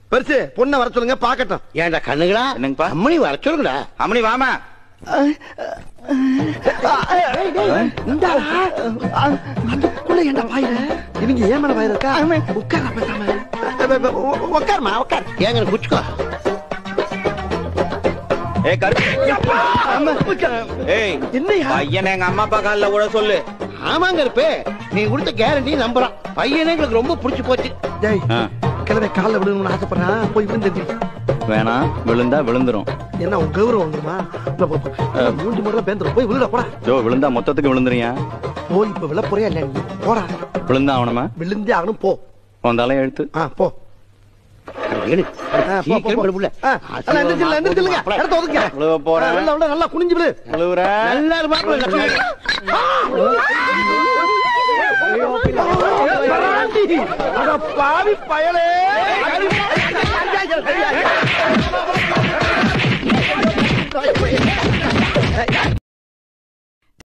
பெருசு பொண்ணை வர சொல்லுங்க பாக்கட்டும் ஏன்டா கண்ணுங்களா என்னங்கப்பா? அம்மணி வர சொல்லுங்கடா அம்மணி வாமா அதுக்குள்ள ஏன்டா பாயிர இவங்க ஏன் மேல பாயிர இருக்கா உட்கார பேசாம உட்காருமா உட்கார் ஏங்க குச்சுக்கோ ஏய் கருப்பு ஏய் என்னையா பையனை எங்க அம்மா அப்பா காலில் கூட சொல்லு ஆமாங்க இருப்பே நீ கொடுத்த கேரண்டி நம்புறான் பையனே எங்களுக்கு ரொம்ப பிடிச்சு போச்சு டேய் ஆ, கிழமை காலில் விழுங்கணும்னு ஆசைப்படுறான் போய் விழுந்து வேணாம் விழுந்தா விழுந்துரும் என்ன உன் கௌரவம் வந்துருமா மூஞ்சி மட்டும் பேந்துரும் போய் விழுட போடா ஜோ விழுந்தா மொத்தத்துக்கு விழுந்துறியா போய் இப்ப விழ போறியா இல்ல நீ போடா விழுந்தா அவனமா விழுந்தே ஆகணும் போ வந்தாலும் எழுத்து ஆ போ ஏழு. ஆ, போ, போ, சீக்கிரம் போ. விழுப்புல. ஆ, அண்ணா, எந்திரிச்சிருங்க, எந்திரிச்சிருங்க. இடத்த ஒதுக்குங்க. விழுவ போறேன். ஆ, விழ, விழ, நல்லா குனிஞ்சு விழு. விழுவுற நல்லா இருப்பாப்புல லட்சுமி. அட பாவி பயலே